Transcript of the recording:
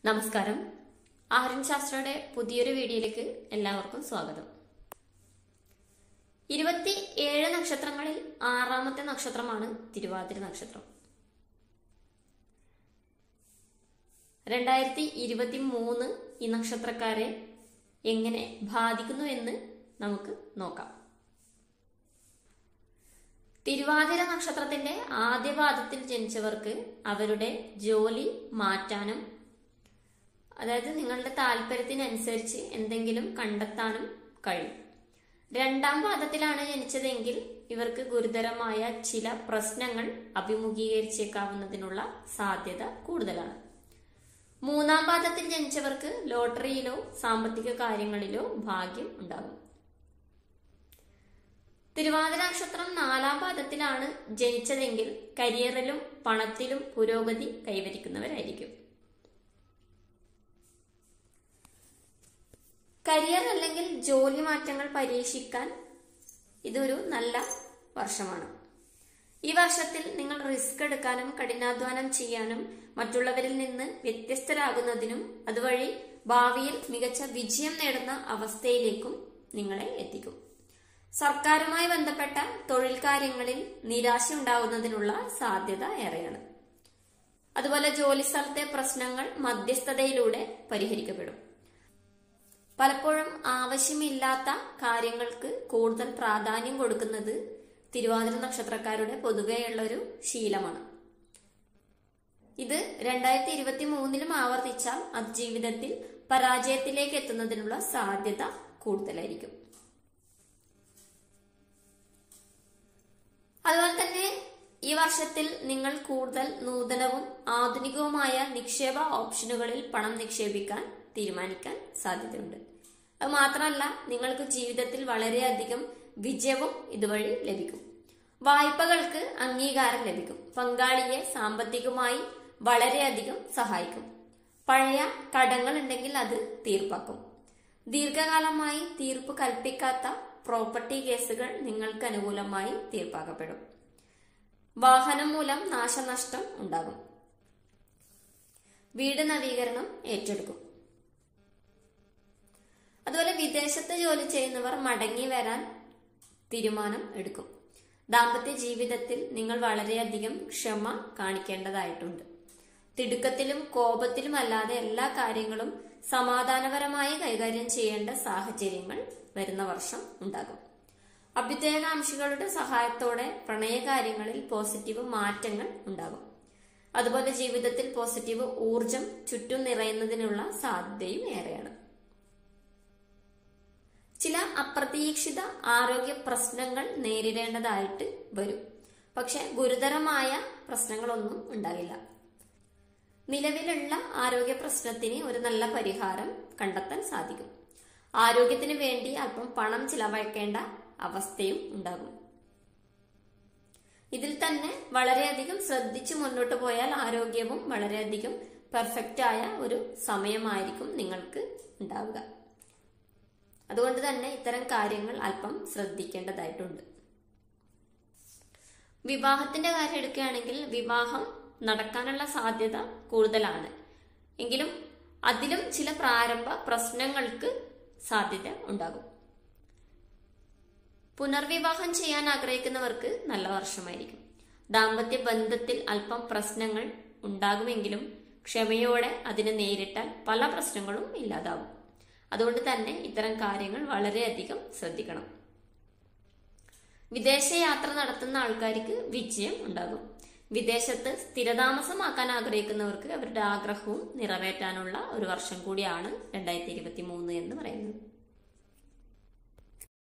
നമസ്കാരം ആര്യൻ ശാസ്ത്രയുടെ പുതിയൊരു വീഡിയോയിലേക്ക് എല്ലാവർക്കും സ്വാഗതം ഇരുപത്തി ഏഴ് നക്ഷത്രങ്ങളിൽ ആറാമത്തെ നക്ഷത്രമാണ് തിരുവാതിര നക്ഷത്രം രണ്ടായിരത്തി ഇരുപത്തി മൂന്ന് ഈ നക്ഷത്രക്കാരെ എങ്ങനെ ബാധിക്കുന്നു എന്ന് നമുക്ക് നോക്കാം തിരുവാതിര നക്ഷത്രത്തിന്റെ ആദ്യ പാദത്തിൽ ജനിച്ചവർക്ക് അവരുടെ ജോലി മാറ്റാനും അതായത് നിങ്ങളുടെ താല്പര്യത്തിനനുസരിച്ച് എന്തെങ്കിലും കണ്ടെത്താനും കഴിയും രണ്ടാം പാദത്തിലാണ് ജനിച്ചതെങ്കിൽ ഇവർക്ക് ഗുരുതരമായ ചില പ്രശ്നങ്ങൾ അഭിമുഖീകരിച്ചേക്കാവുന്നതിനുള്ള സാധ്യത കൂടുതലാണ് മൂന്നാം പാദത്തിൽ ജനിച്ചവർക്ക് ലോട്ടറിയിലോ സാമ്പത്തിക കാര്യങ്ങളിലോ ഭാഗ്യം ഉണ്ടാകും തിരുവാതിര നക്ഷത്രം നാലാം പാദത്തിലാണ് ജനിച്ചതെങ്കിൽ കരിയറിലും പണത്തിലും പുരോഗതി കൈവരിക്കുന്നവരായിരിക്കും കരിയർ അല്ലെങ്കിൽ ജോലി മാറ്റങ്ങൾ പരീക്ഷിക്കാൻ ഇതൊരു നല്ല വർഷമാണ് ഈ വർഷത്തിൽ നിങ്ങൾ റിസ്ക് എടുക്കാനും കഠിനാധ്വാനം ചെയ്യാനും മറ്റുള്ളവരിൽ നിന്ന് വ്യത്യസ്തരാകുന്നതിനും അതുവഴി ഭാവിയിൽ മികച്ച വിജയം നേടുന്ന അവസ്ഥയിലേക്കും നിങ്ങളെ എത്തിക്കും സർക്കാരുമായി ബന്ധപ്പെട്ട തൊഴിൽ കാര്യങ്ങളിൽ നിരാശ ഉണ്ടാകുന്നതിനുള്ള സാധ്യത ഏറെയാണ് അതുപോലെ ജോലി സ്ഥലത്തെ പ്രശ്നങ്ങൾ മധ്യസ്ഥതയിലൂടെ പരിഹരിക്കപ്പെടും പലപ്പോഴും ആവശ്യമില്ലാത്ത കാര്യങ്ങൾക്ക് കൂടുതൽ പ്രാധാന്യം കൊടുക്കുന്നത് തിരുവാതിര നക്ഷത്രക്കാരുടെ പൊതുവെയുള്ള ഒരു ശീലമാണ് ഇത് രണ്ടായിരത്തി ഇരുപത്തി മൂന്നിലും ആവർത്തിച്ചാൽ അത് ജീവിതത്തിൽ പരാജയത്തിലേക്ക് എത്തുന്നതിനുള്ള സാധ്യത കൂടുതലായിരിക്കും അതുപോലെ തന്നെ ഈ വർഷത്തിൽ നിങ്ങൾ കൂടുതൽ നൂതനവും ആധുനികവുമായ നിക്ഷേപ ഓപ്ഷനുകളിൽ പണം നിക്ഷേപിക്കാൻ തീരുമാനിക്കാൻ സാധ്യതയുണ്ട് അത് മാത്രമല്ല നിങ്ങൾക്ക് ജീവിതത്തിൽ വളരെയധികം വിജയവും ഇതുവഴി ലഭിക്കും വായ്പകൾക്ക് അംഗീകാരം ലഭിക്കും പങ്കാളിയെ സാമ്പത്തികമായി വളരെയധികം സഹായിക്കും പഴയ കടങ്ങൾ ഉണ്ടെങ്കിൽ അത് തീർപ്പാക്കും ദീർഘകാലമായി തീർപ്പ് കൽപ്പിക്കാത്ത പ്രോപ്പർട്ടി കേസുകൾ നിങ്ങൾക്ക് അനുകൂലമായി തീർപ്പാക്കപ്പെടും വാഹനം മൂലം നാശനഷ്ടം ഉണ്ടാകും വീട് നവീകരണം ഏറ്റെടുക്കും അതുപോലെ വിദേശത്ത് ജോലി ചെയ്യുന്നവർ മടങ്ങി വരാൻ തീരുമാനം എടുക്കും ദാമ്പത്യ ജീവിതത്തിൽ നിങ്ങൾ വളരെയധികം ക്ഷമ കാണിക്കേണ്ടതായിട്ടുണ്ട് തിടുക്കത്തിലും കോപത്തിലും അല്ലാതെ എല്ലാ കാര്യങ്ങളും സമാധാനപരമായി കൈകാര്യം ചെയ്യേണ്ട സാഹചര്യങ്ങൾ വരുന്ന വർഷം ഉണ്ടാകും അഭ്യുദയകാംക്ഷികളുടെ സഹായത്തോടെ പ്രണയകാര്യങ്ങളിൽ പോസിറ്റീവ് മാറ്റങ്ങൾ ഉണ്ടാകും അതുപോലെ ജീവിതത്തിൽ പോസിറ്റീവ് ഊർജം ചുറ്റും നിറയുന്നതിനുള്ള സാധ്യതയും ഏറെയാണ് ചില അപ്രതീക്ഷിത ആരോഗ്യ പ്രശ്നങ്ങൾ നേരിടേണ്ടതായിട്ട് വരും പക്ഷെ ഗുരുതരമായ പ്രശ്നങ്ങളൊന്നും ഉണ്ടാകില്ല നിലവിലുള്ള ആരോഗ്യ പ്രശ്നത്തിന് ഒരു നല്ല പരിഹാരം കണ്ടെത്താൻ സാധിക്കും ആരോഗ്യത്തിന് വേണ്ടി അല്പം പണം ചിലവഴിക്കേണ്ട അവസ്ഥയും ഉണ്ടാകും ഇതിൽ തന്നെ വളരെയധികം ശ്രദ്ധിച്ചു മുന്നോട്ട് പോയാൽ ആരോഗ്യവും വളരെയധികം പെർഫെക്റ്റ് ആയ ഒരു സമയമായിരിക്കും നിങ്ങൾക്ക് ഉണ്ടാവുക അതുകൊണ്ട് തന്നെ ഇത്തരം കാര്യങ്ങൾ അല്പം ശ്രദ്ധിക്കേണ്ടതായിട്ടുണ്ട് വിവാഹത്തിന്റെ കാര്യം എടുക്കുകയാണെങ്കിൽ വിവാഹം നടക്കാനുള്ള സാധ്യത കൂടുതലാണ് എങ്കിലും അതിലും ചില പ്രാരംഭ പ്രശ്നങ്ങൾക്ക് സാധ്യത ഉണ്ടാകും പുനർവിവാഹം ചെയ്യാൻ ആഗ്രഹിക്കുന്നവർക്ക് നല്ല വർഷമായിരിക്കും ദാമ്പത്യ ബന്ധത്തിൽ അല്പം പ്രശ്നങ്ങൾ ഉണ്ടാകുമെങ്കിലും ക്ഷമയോടെ അതിനെ നേരിട്ടാൽ പല പ്രശ്നങ്ങളും ഇല്ലാതാവും അതുകൊണ്ട് തന്നെ ഇത്തരം കാര്യങ്ങൾ വളരെയധികം ശ്രദ്ധിക്കണം വിദേശയാത്ര നടത്തുന്ന ആൾക്കാർക്ക് വിജയം ഉണ്ടാകും വിദേശത്ത് സ്ഥിരതാമസമാക്കാൻ ആഗ്രഹിക്കുന്നവർക്ക് അവരുടെ ആഗ്രഹവും നിറവേറ്റാനുള്ള ഒരു വർഷം കൂടിയാണ് രണ്ടായിരത്തി ഇരുപത്തി മൂന്ന് എന്ന് പറയുന്നത്